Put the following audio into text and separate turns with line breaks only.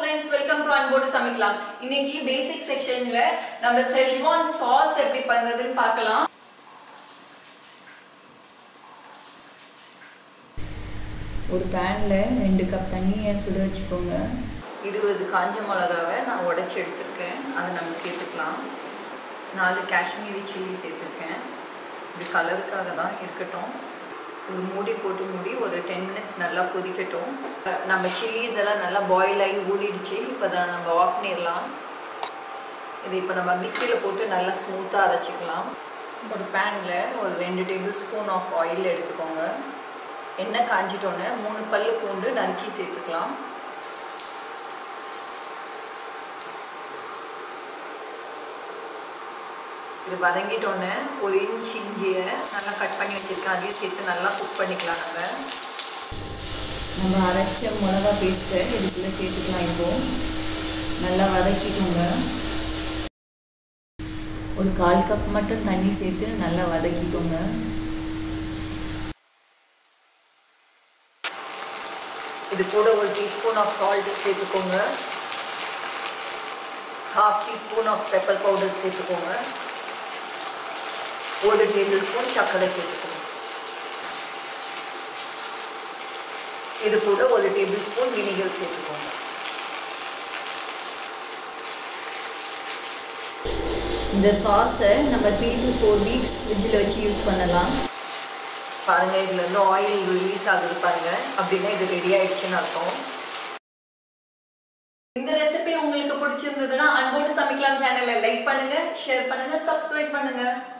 friends welcome to அன்போடு சமைக்கலாம் இன்னைக்கு பேசிக் செக்ஷன்ல நம்ம செஷ்வான் சாஸ் எப்படி பண்றதுன்னு பார்க்கலாம்
ஒரு பேனில் ரெண்டு கப் தண்ணியை சுட வச்சுக்கோங்க
இருபது காஞ்ச மிளகாவை நான் உடைச்சி எடுத்திருக்கேன் அதை நம்ம சேர்த்துக்கலாம் நாலு காஷ்மீரி சில்லி சேர்த்துருக்கேன் இது கலருக்காக தான் இருக்கட்டும் ஒரு மூடி போட்டு மூடி ஒரு டென் மினிட்ஸ் நல்லா கொதிக்கட்டும் நம்ம சில்லிஸ் எல்லாம் நல்லா பாயில் ஆகி ஊறிடுச்சு இப்போ தான் நம்ம ஆஃப் பண்ணிடலாம் இது இப்போ நம்ம மிக்சியில் போட்டு நல்லா ஸ்மூத்தாக அரைச்சிக்கலாம் ஒரு பேனில் ஒரு ரெண்டு டேபிள் ஸ்பூன் ஆஃப் ஆயில் எடுத்துக்கோங்க எண்ணெய் காஞ்சிட்டோன்னே மூணு பல்லு பூண்டு நறுக்கி சேர்த்துக்கலாம் இது வதங்கிட்டோன்னே ஒரு இன்ச் இஞ்சியை நல்லா கட் பண்ணி வச்சுருக்கேன் அதையும் சேர்த்து நல்லா குக் பண்ணிக்கலாம் நம்ம
நம்ம அரைச்ச மிளகா பேஸ்ட்டை இதுக்குள்ளே சேர்த்துக்கலாம் இப்போ நல்லா வதக்கிக்கோங்க ஒரு கால் கப் மட்டும் தண்ணி சேர்த்து நல்லா வதக்கிக்கோங்க
இது கூட ஒரு டீஸ்பூன் ஆஃப் சால்ட் சேர்த்துக்கோங்க half teaspoon of pepper powder சேர்த்துக்கோங்க ஒரு டேபிள் ஸ்பூன் சர்க்கரை சேர்த்துக்கோங்க இது கூட ஒரு டேபிள் ஸ்பூன் வினிகர் சேர்த்துக்கோங்க
இந்த சாஸை நம்ம த்ரீ டு ஃபோர் வீக்ஸ் ஃப்ரிட்ஜில் வச்சு யூஸ் பண்ணலாம்
பாருங்க இதுல இருந்து ஆயில் ரிலீஸ் ஆகுது பாருங்க அப்படின்னா இது ரெடி ஆயிடுச்சுன்னு அர்த்தம் இந்த ரெசிபி உங்களுக்கு பிடிச்சிருந்ததுன்னா அன்போடு சமைக்கலாம் சேனலை லைக் பண்ணுங்க ஷேர் பண்ணுங்க சப்ஸ்கிரைப் பண்ணுங்க